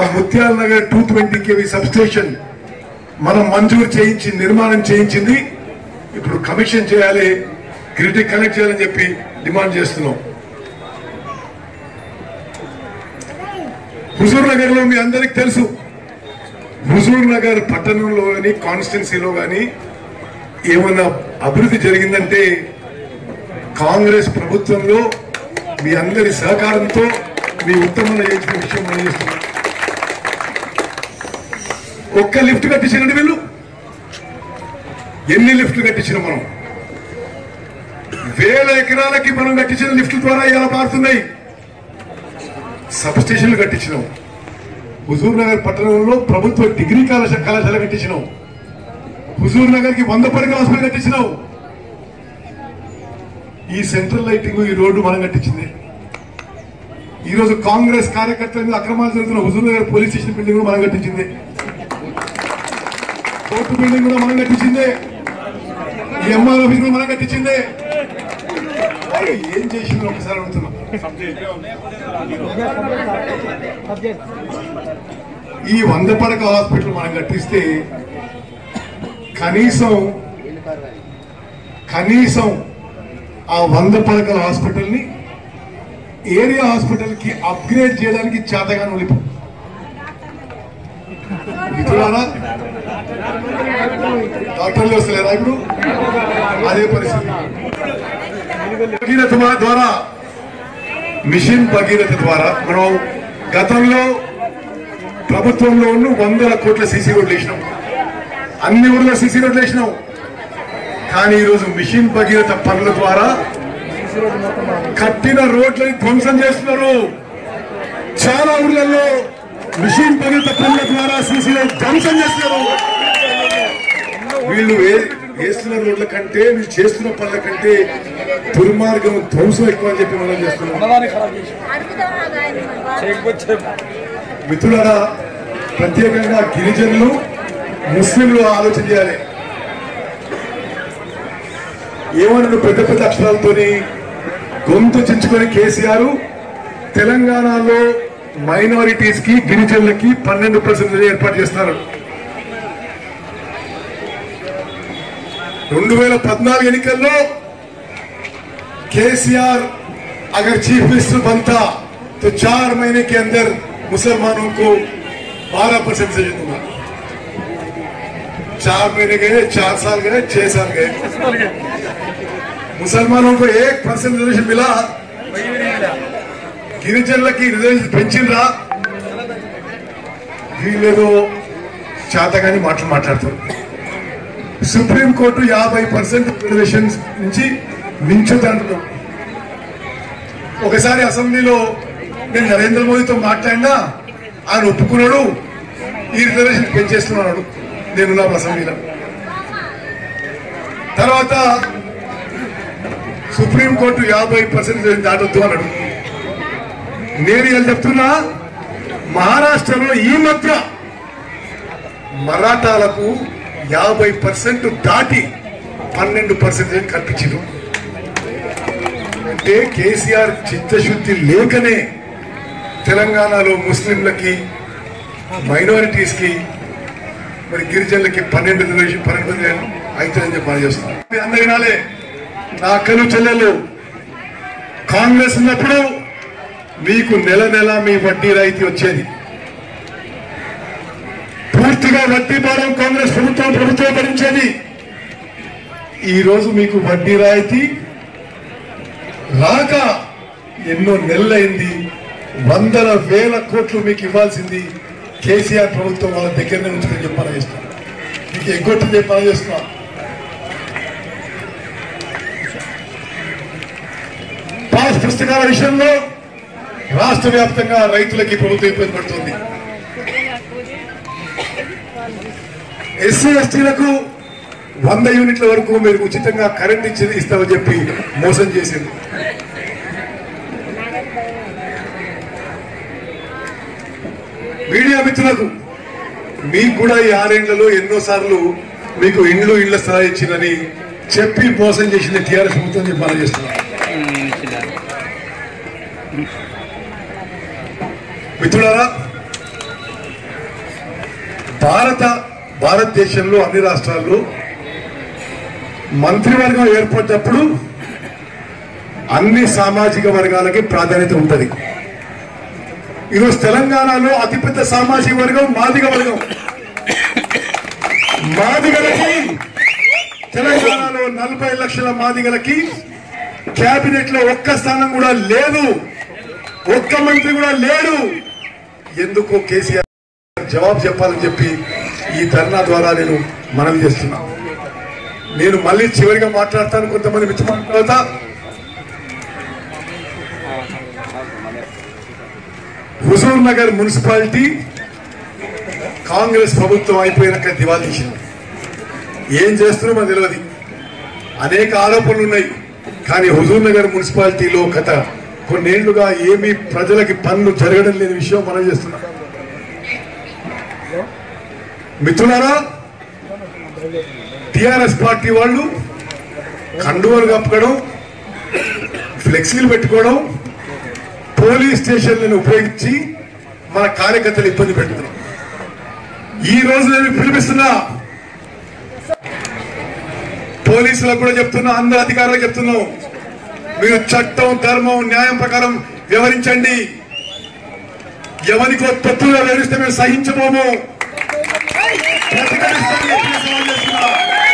ముత్యాల Nagar two twenty KV substation మనం మంజూరు చేయించి నిర్మాణం చేయించింది ఇప్పుడు కమిషన్ చేయాలి గ్రిడ్ కనెక్ట్ చేయాలని చెప్పి డిమాండ్ చేస్తున్నాం హుజూర్ నగర్ లో మీ అందరికి తెలుసు హుజూర్ నగర్ పట్టణంలో కానీ కాన్స్టిట్యున్సీలో కానీ ఏమన్నా అభివృద్ధి జరిగిందంటే కాంగ్రెస్ ప్రభుత్వంలో మీ అందరి సహకారంతో మీ ఉత్తమంగా చేసిన విషయం మనం చేస్తున్నాం ఒక్క లిఫ్ట్ కట్టించండి వీళ్ళు ఎన్ని లిఫ్ట్లు కట్టించినాం మనం వేల ఎకరాలకి మనం కట్టించిన లిఫ్ట్ల ద్వారా ఇలా మారుతున్నాయి సబ్ స్టేషన్లు కట్టించినాం హుజూర్ నగర్ పట్టణంలో ప్రభుత్వ డిగ్రీ కళాశాల కళాశాల కట్టించినాం హుజూర్ నగర్ కి వంద పడకల హాస్పిటల్ కట్టించినావు ఈ సెంట్రల్ లైటింగ్ ఈ రోడ్డు మనం కట్టించింది ఈ రోజు కాంగ్రెస్ కార్యకర్తల మీద అక్రమాలు జరుగుతున్న Huzur Nagar police station building కూడా మనం కట్టించింది కోర్టు బిల్డింగ్ కూడా మనం కట్టించింది ఈ ఎంఆర్ ఆఫీస్ కూడా మనం కట్టించింది వాళ్ళు ఏం చేసిందో ఒకసారి అడుగుతున్నాం ఈ వంద పడక హాస్పిటల్ మనం కట్టిస్తే కనీసం కనీసం ఆ వంద పడకల హాస్పిటల్ ని ఏరియా హాస్పిటల్ కి అప్గ్రేడ్ చేయడానికి చేతగాని ఒలిపు మిత్రులారా డాక్టర్లు వస్తలేరా ఇప్పుడు అదే పరిస్థితి భగీరథ ద్వారా మిషన్ భగీరథ ద్వారా మనం గతంలో ప్రభుత్వంలో ఉన్న వందల కోట్ల సీసీ రోడ్లు వేసినాం అన్ని ఊర్లో సీసీ రోడ్లు వేసినాం కానీ ఈరోజు మిషన్ భగీరథ పనుల ద్వారా కట్టిన రోడ్లని ధ్వంసం చేస్తున్నారు చాలా ఊర్లలో మిషన్ భగీరథ పనుల ద్వారా సీసీ రోడ్ ధ్వంసం చేస్తున్నారు వీళ్ళు వే- వేస్తున్న రోడ్ల కంటే వీళ్ళు చేస్తున్న పనుల కంటే దుర్మార్గం ధ్వంసం ఎక్కువ అని చెప్పి మనం చేస్తున్నాం మిత్రులారా ప్రత్యేకంగా గిరిజనులు ముస్లింలు ఆలోచన చేయాలి ఏమన్నా పెద్ద పెద్ద అక్షరాలతోని గొంతు చించుకొని కేసీఆర్ తెలంగాణలో మైనారిటీస్ కి గిరిజనులకి పన్నెండు పర్సెంట్ ఏర్పాటు చేస్తున్నారు రెండు వేల పద్నాలుగు ఎన్నికల్లో కేसीआर अगर चीफ मिनिस्टर बनता तो चार महीने के अंदर मुसलमानों को 12 परसेंट से दूंगा चार महीने गए चार साल गए छह साल गए मुसलमानों को एक परसेंट रिजर्वेशन मिला గిరిజనులకి రిజర్వేషన్ పెంచిండ్రా వీళ్ళేదో చేతగాని మాటలు మాట్లాడతారు సుప్రీంకోర్టు యాభై పర్సెంట్ రిజర్వేషన్స్ నుంచి మించదంటున్నాం ఒకసారి అసెంబ్లీలో నేను నరేంద్ర మోదీతో మాట్లాడినా ఆయన ఒప్పుకున్నాడు ఈ రిజర్వేషన్ పెంచేస్తున్నాడు నేనున్నా అసెంబ్లీలో తర్వాత సుప్రీంకోర్టు యాభై పర్సెంట్ దాటొద్దు అన్నాడు నేను ఇలా చెప్తున్నా మహారాష్ట్రలో ఈ మధ్య మరాఠాలకు యాభై పర్సెంట్ దాటి పన్నెండు పర్సెంట్ కల్పించారు అంటే కేసీఆర్ చిత్తశుద్ధి లేకనే తెలంగాణలో ముస్లింలకి మైనారిటీస్ కి మరి గిరిజనులకి పన్నెండు రిజర్వేషన్ పన్నెండు అవుతుందని చెప్పి మనం చేస్తున్నాం మీ అందరూ వినాలి నా అక్కలు చెల్లెలు కాంగ్రెస్ ఉన్నప్పుడు మీకు నెల నెల మీ వడ్డీ రాయితీ వచ్చేది పూర్తిగా వడ్డీ భారం కాంగ్రెస్ ప్రభుత్వం ప్రభుత్వం భరించేది ఈ రోజు మీకు వడ్డీ రాయితీ రాక ఎన్నో నెలలైంది వందల వేల కోట్లు మీకు ఇవ్వాల్సింది కేసీఆర్ ప్రభుత్వం వాళ్ళ దగ్గరనే ఉంచుకొని చెప్పాలని చేస్తున్నా మీకు ఎగ్గొట్టి చెప్పాలని చేస్తున్నా పాస్ పుస్తకాల విషయంలో రాష్ట్ర వ్యాప్తంగా రైతులకి ప్రభుత్వం ఇబ్బంది పడుతుంది ఎస్సీ ఎస్టీలకు వంద యూనిట్ల వరకు మీరు ఉచితంగా కరెంట్ ఇచ్చి ఇస్తామని చెప్పి మోసం చేసింది మీడియా మిత్రులకు మీకు కూడా ఈ ఆరేళ్లలో ఎన్నో సార్లు మీకు ఇండ్లు ఇళ్ల స్థాయి ఇచ్చిందని చెప్పి మోసం చేసింది టీఆర్ఎస్ ప్రభుత్వం చెప్పి మనం చేస్తున్నాం మిత్రులారా భారత భారతదేశంలో అన్ని రాష్ట్రాల్లో మంత్రివర్గం ఏర్పడినప్పుడు అన్ని సామాజిక వర్గాలకి ప్రాధాన్యత ఉంటుంది ఈరోజు తెలంగాణలో అతిపెద్ద సామాజిక వర్గం మాదిగ వర్గం మాదిగలకి తెలంగాణలో నలభై లక్షల మాదిగలకి కేబినెట్ లో ఒక్క స్థానం కూడా లేదు ఒక్క మంత్రి కూడా లేడు ఎందుకు కేసీఆర్ జవాబు చెప్పాలని చెప్పి ఈ ధర్నా ద్వారా నేను మనవి చేస్తున్నా నేను మళ్ళీ చివరిగా మాట్లాడతాను కొంతమంది మిత్రుల తర్వాత హుజూర్ నగర్ మున్సిపాలిటీ కాంగ్రెస్ ప్రభుత్వం అయిపోయినాక దివాళీ తీసింది ఏం చేస్తున్నారో మనకు తెలియదు అనేక ఆరోపణలు ఉన్నాయి కానీ హుజూర్ నగర్ మున్సిపాలిటీలో గత కొన్నేళ్లుగా ఏమీ ప్రజలకి పనులు జరగడం లేని విషయం మనం చేస్తున్నాం మిత్రులారా టిఆర్ఎస్ పార్టీ వాళ్ళు కండువలు కప్పడం ఫ్లెక్సీలు పెట్టుకోవడం పోలీస్ స్టేషన్లను ఉపయోగించి మన కార్యకర్తలు ఇబ్బంది పెడుతున్నాం ఈ రోజు నేను పిలిపిస్తున్నా పోలీసులకు కూడా చెప్తున్నా అందరు అధికారులకు చెప్తున్నాం మీరు చట్టం ధర్మం న్యాయం ప్రకారం వ్యవహరించండి ఎవరికో తప్పుగా వ్యవహరిస్తే మేము సహించబోము ప్రతిఘటిస్తామని చెప్పి సవాల్ చేస్తున్నా.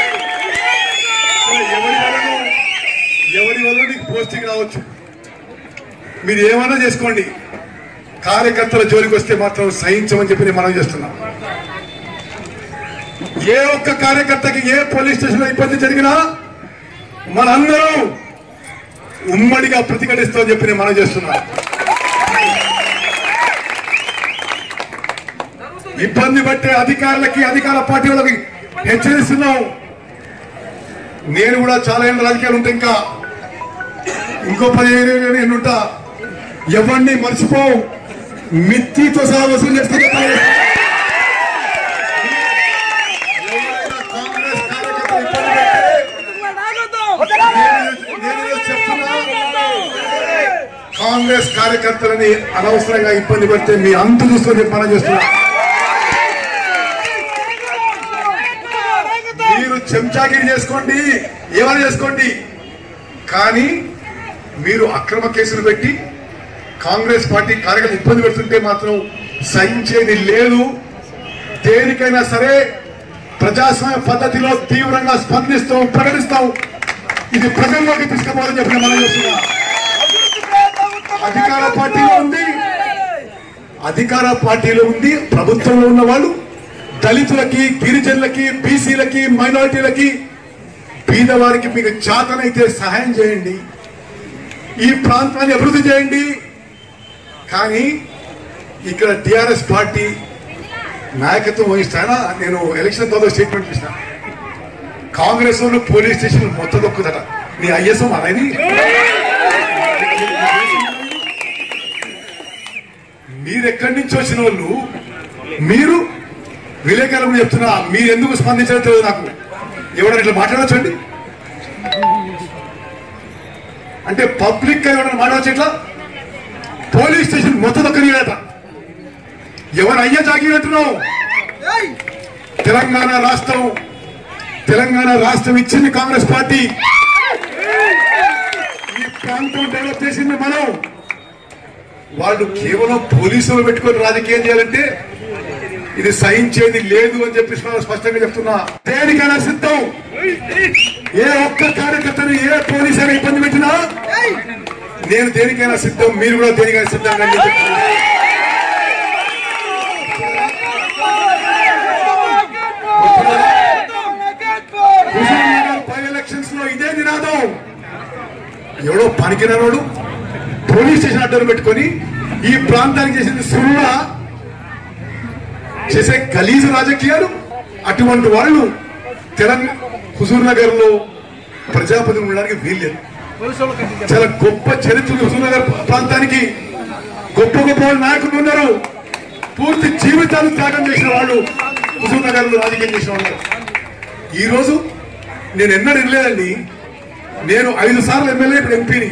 ఎవరి వలన ఎవరి వల్ల నీకు పోస్టింగ్ రావచ్చు మీరు ఏమైనా చేసుకోండి కార్యకర్తల జోలికి వస్తే మాత్రం సహించమని చెప్పి నేను మనం చేస్తున్నా ఏ ఒక్క కార్యకర్తకి ఏ పోలీస్ స్టేషన్ లో ఇబ్బంది జరిగినా మనందరం ఉమ్మడిగా ప్రతిఘటిస్తామని చెప్పి నేను మనం చేస్తున్నా ఇబ్బంది పట్టే అధికారులకి అధికార పార్టీ వాళ్ళకి హెచ్చరిస్తున్నాం నేను కూడా చాలా ఏళ్ళ రాజకీయాలు ఉంటాయి ఇంకా ఇంకో పదిహేను ఏళ్ళు నేను ఉంటా ఎవరిని మర్చిపో మిత్తితో సహా వసూలు చేస్తే చెప్పాలి. ఎవరైనా కాంగ్రెస్ కార్యకర్తలు ఇబ్బంది పెడితే నేను- నేను ఈరోజు చెప్తున్నా కాంగ్రెస్ కార్యకర్తలని అనవసరంగా ఇబ్బంది పెడితే మీ అంతు చూసుకొని మనం చేస్తున్నా మీరు చెంచాగిరి చేసుకోండి ఏమైనా చేసుకోండి కానీ మీరు అక్రమ కేసులు పెట్టి కాంగ్రెస్ పార్టీ కార్యకర్తలు ఇబ్బంది పెడుతుంటే మాత్రం సహించేది లేదు దేనికైనా సరే ప్రజాస్వామ్య పద్ధతిలో తీవ్రంగా స్పందిస్తాం ప్రకటిస్తాం ఇది ప్రజల్లోకి తీసుకుపోవాలని చెప్పి మనం చేస్తున్నా అధికార పార్టీలో ఉంది అధికార పార్టీలో ఉంది ప్రభుత్వంలో ఉన్న వాళ్ళు దళితులకి గిరిజనులకి బీసీలకి మైనారిటీలకి పేదవారికి మీకు చేతనైతే సహాయం చేయండి ఈ ప్రాంతాన్ని అభివృద్ధి చేయండి కానీ ఇక్కడ టిఆర్ఎస్ పార్టీ నాయకత్వం వహిస్తానా నేను ఎలక్షన్ తర్వాత స్టేట్మెంట్ ఇస్తాను కాంగ్రెస్ వాళ్ళు పోలీస్ స్టేషన్ మొత్తం దొక్కుదట నీ ఐఎస్ఎం అనేది మీరు ఎక్కడి నుంచి వచ్చిన వాళ్ళు మీరు విలేకరులు చెప్తున్నా మీరు ఎందుకు స్పందించడం తెలియదు నాకు ఎవరైనా ఇట్లా మాట్లాడచ్చండి అంటే పబ్లిక్ గా ఎవరైనా మాట్లాడచ్చు ఇట్లా పోలీస్ స్టేషన్ మొత్తం దొక్కనియట ఎవరు అయ్యా జాగినట్టున్నావు తెలంగాణ రాష్ట్రం తెలంగాణ రాష్ట్రం ఇచ్చింది కాంగ్రెస్ పార్టీ ఈ ప్రాంతం డెవలప్ చేసింది మనం వాళ్ళు కేవలం పోలీసులు పెట్టుకొని రాజకీయం చేయాలంటే ఇది సహించేది లేదు అని చెప్పి స్పష్టంగా చెప్తున్నా దేనికైనా సిద్ధం ఏ ఒక్క కార్యకర్తను ఏ పోలీసు అయినా ఇబ్బంది పెట్టినా నేను దేనికైనా సిద్ధం మీరు కూడా దేనికైనా సిద్ధంగా అని చెప్తున్నా. హుజూర్నగర్ బై ఎలక్షన్స్ లో ఇదే నినాదం ఎవడో పనికిరానోడు పోలీస్ స్టేషన్ అడ్డం పెట్టుకొని ఈ ప్రాంతానికి చేసింది సున్నా చేసే గలీజ రాజకీయాలు అటువంటి వాళ్ళు తెలంగాణ హుజూర్ నగర్ లో ప్రజాపతి ఉండడానికి వీల్లేదు చాలా గొప్ప చరిత్ర ఉంది హుజూర్ నగర్ ప్రాంతానికి గొప్ప గొప్ప వాళ్ళ నాయకులు ఉన్నారు పూర్తి జీవితాలు త్యాగం చేసిన వాళ్ళు హుజూర్ నగర్ లో రాజకీయం చేసిన వాళ్ళు ఈ రోజు నేను ఎన్నడూ వినలేదండి నేను ఐదు సార్లు ఎమ్మెల్యే ఇప్పుడు ఎంపీని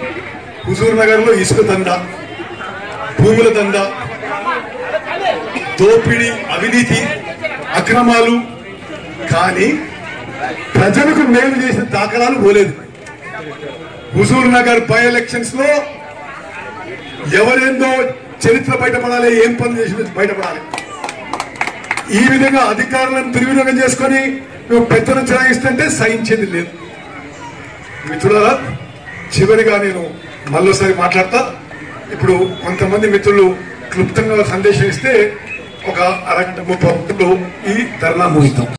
హుజూర్ నగర్ లో ఇసుక దందా భూముల దందా దోపిడీ అవినీతి అక్రమాలు కానీ ప్రజలకు మేలు చేసిన దాఖలాలు పోలేదు హుజూర్ నగర్ బై ఎలక్షన్స్ లో ఎవరేందో చరిత్ర బయటపడాలి ఏం పనులు చేసిన బయటపడాలి ఈ విధంగా అధికారులను దుర్వినియోగం చేసుకొని నువ్వు పెద్దలు చెలాయిస్తుంటే సహించేది లేదు మిత్రులారా చివరిగా నేను మళ్ళీసారి మాట్లాడతా ఇప్పుడు కొంతమంది మిత్రులు క్లుప్తంగా సందేశం ఇస్తే ఒక అరగంట ముప్పై నిమిషాలు ఈ ధర్నా ముగిస్తాం